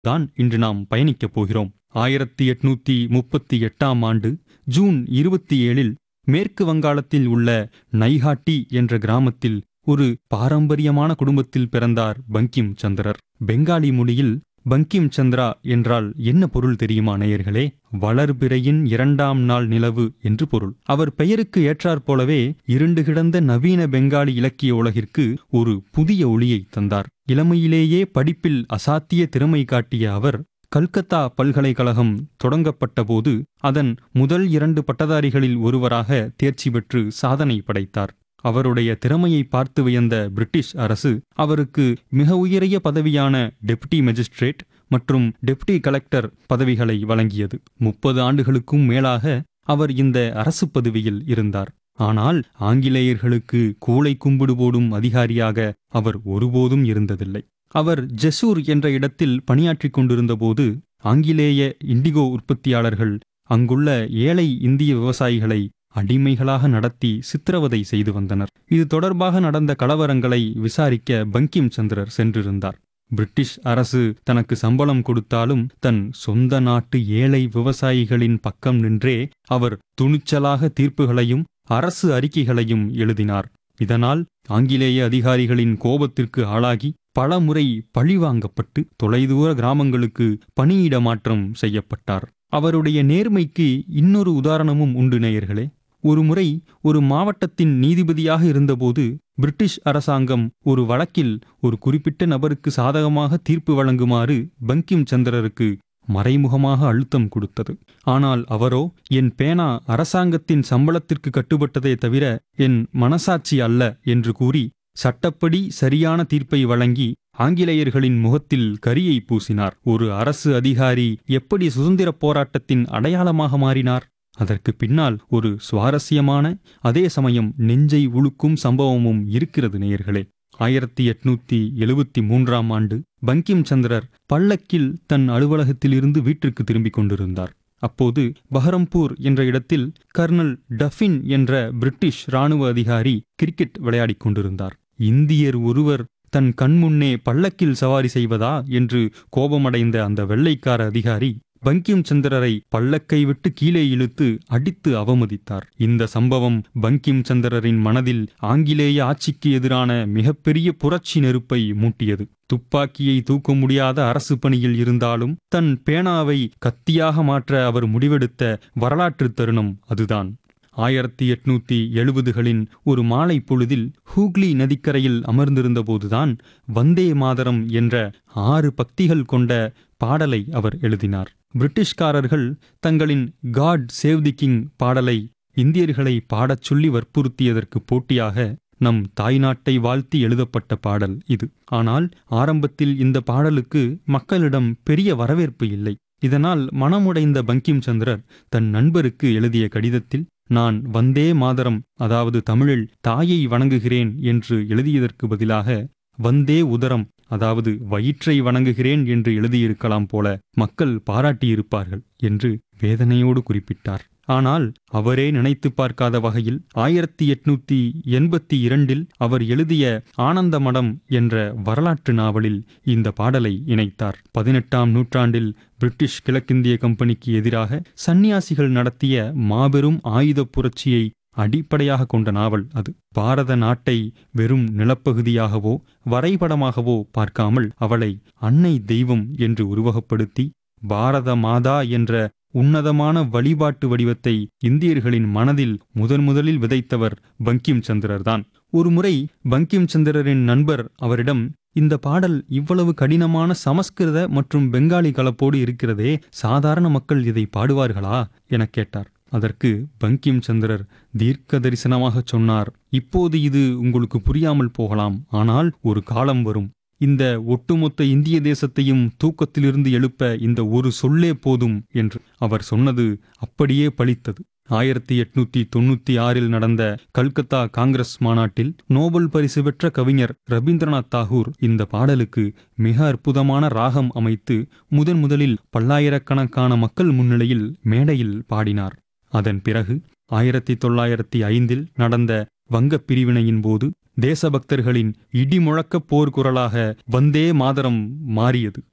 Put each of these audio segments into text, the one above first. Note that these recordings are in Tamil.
தான் இன்று நாம் பயணிக்கப் போகிறோம் ஆயிரத்தி எட்நூத்தி முப்பத்தி எட்டாம் ஆண்டு ஜூன் இருபத்தி ஏழில் மேற்கு வங்காளத்தில் உள்ள நைஹாட்டி என்ற கிராமத்தில் ஒரு பாரம்பரியமான குடும்பத்தில் பிறந்தார் பங்கிம் சந்திரர் பெங்காலி மொழியில் பங்கிம் சந்திரா என்றால் என்ன பொருள் தெரியுமா நேயர்களே வளர்பிறையின் இரண்டாம் நாள் நிலவு என்று பொருள் அவர் பெயருக்கு ஏற்றாற் போலவே இருண்டு கிடந்த நவீன பெங்காலி இலக்கிய உலகிற்கு ஒரு புதிய ஒளியை தந்தார் இளமையிலேயே படிப்பில் அசாத்திய திறமை காட்டிய அவர் கல்கத்தா பல்கலைக்கழகம் தொடங்கப்பட்டபோது அதன் முதல் இரண்டு பட்டதாரிகளில் ஒருவராக தேர்ச்சி பெற்று சாதனை படைத்தார் அவருடைய திறமையை பார்த்து வியந்த பிரிட்டிஷ் அரசு அவருக்கு மிக உயரிய பதவியான டெப்டி மெஜிஸ்ட்ரேட் மற்றும் டெப்டி கலெக்டர் பதவிகளை வழங்கியது முப்பது ஆண்டுகளுக்கும் மேலாக அவர் இந்த அரசு பதவியில் இருந்தார் ஆனால் ஆங்கிலேயர்களுக்கு கூளை கும்பிடு போடும் அதிகாரியாக அவர் ஒருபோதும் இருந்ததில்லை அவர் ஜெசூர் என்ற இடத்தில் பணியாற்றிக் கொண்டிருந்தபோது ஆங்கிலேய இண்டிகோ உற்பத்தியாளர்கள் அங்குள்ள ஏழை இந்திய விவசாயிகளை அடிமைகளாக நடத்தி சித்திரவதை செய்து வந்தனர் இது தொடர்பாக நடந்த கலவரங்களை விசாரிக்க பங்கிம் சந்திரர் சென்றிருந்தார் பிரிட்டிஷ் அரசு தனக்கு சம்பளம் கொடுத்தாலும் தன் சொந்த நாட்டு ஏழை விவசாயிகளின் பக்கம் நின்றே அவர் துணிச்சலாக தீர்ப்புகளையும் அரசு அறிக்கைகளையும் எழுதினார் இதனால் ஆங்கிலேய அதிகாரிகளின் கோபத்திற்கு ஆளாகி பல முறை பழிவாங்கப்பட்டு தொலைதூர கிராமங்களுக்கு பணியிட மாற்றம் செய்யப்பட்டார் அவருடைய நேர்மைக்கு இன்னொரு உதாரணமும் உண்டு நேயர்களே ஒருமுறை ஒரு மாவட்டத்தின் நீதிபதியாக இருந்தபோது பிரிட்டிஷ் அரசாங்கம் ஒரு வழக்கில் ஒரு குறிப்பிட்ட நபருக்கு சாதகமாக தீர்ப்பு வழங்குமாறு பங்கிம் சந்திரருக்கு மறைமுகமாக அழுத்தம் கொடுத்தது ஆனால் அவரோ என் பேனா அரசாங்கத்தின் சம்பளத்திற்கு கட்டுப்பட்டதே தவிர என் மனசாட்சி அல்ல என்று கூறி சட்டப்படி சரியான தீர்ப்பை வழங்கி ஆங்கிலேயர்களின் முகத்தில் கரியை பூசினார் ஒரு அரசு அதிகாரி எப்படி சுதந்திரப் போராட்டத்தின் அடையாளமாக மாறினார் அதற்கு பின்னால் ஒரு சுவாரஸ்யமான அதே சமயம் நெஞ்சை உழுக்கும் சம்பவமும் இருக்கிறது நேயர்களே ஆயிரத்தி எட்நூத்தி எழுபத்தி மூன்றாம் ஆண்டு பங்கிம் சந்திரர் பல்லக்கில் தன் அலுவலகத்திலிருந்து வீட்டிற்கு திரும்பிக் கொண்டிருந்தார் அப்போது பஹரம்பூர் என்ற இடத்தில் கர்னல் டஃபின் என்ற பிரிட்டிஷ் இராணுவ அதிகாரி கிரிக்கெட் விளையாடிக் கொண்டிருந்தார் இந்தியர் ஒருவர் தன் கண்முன்னே பல்லக்கில் சவாரி செய்வதா என்று கோபமடைந்த அந்த வெள்ளைக்கார அதிகாரி பங்கிம் சந்திரரை பல்லக்கை விட்டு கீழே இழுத்து அடித்து அவமதித்தார் இந்த சம்பவம் பங்கிம் சந்திரரின் மனதில் ஆங்கிலேய ஆட்சிக்கு எதிரான மிகப்பெரிய புரட்சி நெருப்பை மூட்டியது துப்பாக்கியை தூக்க முடியாத அரசு பணியில் இருந்தாலும் தன் பேனாவை கத்தியாக மாற்ற அவர் முடிவெடுத்த வரலாற்று தருணம் அதுதான் ஆயிரத்தி எட்நூத்தி எழுபதுகளின் ஒரு மாலை பொழுதில் ஹூக்ளி நதிக்கரையில் அமர்ந்திருந்தபோதுதான் வந்தே மாதரம் என்ற ஆறு பக்திகள் கொண்ட பாடலை அவர் எழுதினார் பிரிட்டிஷ்காரர்கள் தங்களின் காட் சேவ் தி கிங் பாடலை இந்தியர்களை பாடச் சொல்லி வற்புறுத்தியதற்கு போட்டியாக நம் தாய்நாட்டை வாழ்த்தி எழுதப்பட்ட பாடல் இது ஆனால் ஆரம்பத்தில் இந்த பாடலுக்கு மக்களிடம் பெரிய வரவேற்பு இல்லை இதனால் மனமுடைந்த பங்கிம் சந்திரர் தன் நண்பருக்கு எழுதிய கடிதத்தில் நான் வந்தே மாதரம் அதாவது தமிழில் தாயை வணங்குகிறேன் என்று எழுதியதற்கு பதிலாக வந்தே உதரம் அதாவது வயிற்றை வணங்குகிறேன் என்று எழுதியிருக்கலாம் போல மக்கள் பாராட்டியிருப்பார்கள் என்று வேதனையோடு குறிப்பிட்டார் ஆனால் அவரே நினைத்து பார்க்காத வகையில் ஆயிரத்தி எட்நூத்தி எண்பத்தி இரண்டில் அவர் எழுதிய ஆனந்த மடம் என்ற வரலாற்று நாவலில் இந்த பாடலை இணைத்தார் பதினெட்டாம் நூற்றாண்டில் பிரிட்டிஷ் கிழக்கிந்திய கம்பெனிக்கு எதிராக சந்நியாசிகள் நடத்திய மாபெரும் ஆயுதப் புரட்சியை அடிப்படையாக கொண்ட நாவல் அது பாரத நாட்டை வெறும் நிலப்பகுதியாகவோ வரைபடமாகவோ பார்க்காமல் அவளை அன்னை தெய்வம் என்று உருவகப்படுத்தி பாரத மாதா என்ற உன்னதமான வழிபாட்டு வடிவத்தை இந்தியர்களின் மனதில் முதன் முதலில் விதைத்தவர் பங்கிம் சந்திரர்தான் ஒருமுறை பங்கிம் சந்திரரின் நண்பர் அவரிடம் இந்த பாடல் இவ்வளவு கடினமான சமஸ்கிருத மற்றும் பெங்காலி கலப்போடு இருக்கிறதே சாதாரண மக்கள் இதை பாடுவார்களா எனக் கேட்டார் அதற்கு பங்கிம் சந்திரர் தீர்க்க தரிசனமாக சொன்னார் இப்போது இது உங்களுக்கு புரியாமல் போகலாம் ஆனால் ஒரு காலம் வரும் இந்த ஒட்டுமொத்த இந்திய தேசத்தையும் தூக்கத்திலிருந்து எழுப்ப இந்த ஒரு சொல்லே போதும் என்று அவர் சொன்னது அப்படியே பலித்தது ஆயிரத்தி எட்நூத்தி தொண்ணூத்தி ஆறில் நடந்த கல்கத்தா காங்கிரஸ் மாநாட்டில் நோபல் பரிசு பெற்ற கவிஞர் ரவீந்திரநாத் தாகூர் இந்த பாடலுக்கு மிக அற்புதமான ராகம் அமைத்து முதன் முதலில் பல்லாயிரக்கணக்கான மக்கள் முன்னிலையில் மேடையில் பாடினார் அதன் பிறகு ஆயிரத்தி தொள்ளாயிரத்தி ஐந்தில் நடந்த வங்கப் பிரிவினையின் போது தேசபக்தர்களின் இடிமுழக்க போர்க்குரலாக வந்தே மாதரம் மாறியது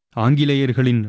ஆங்கிலேயர்களின்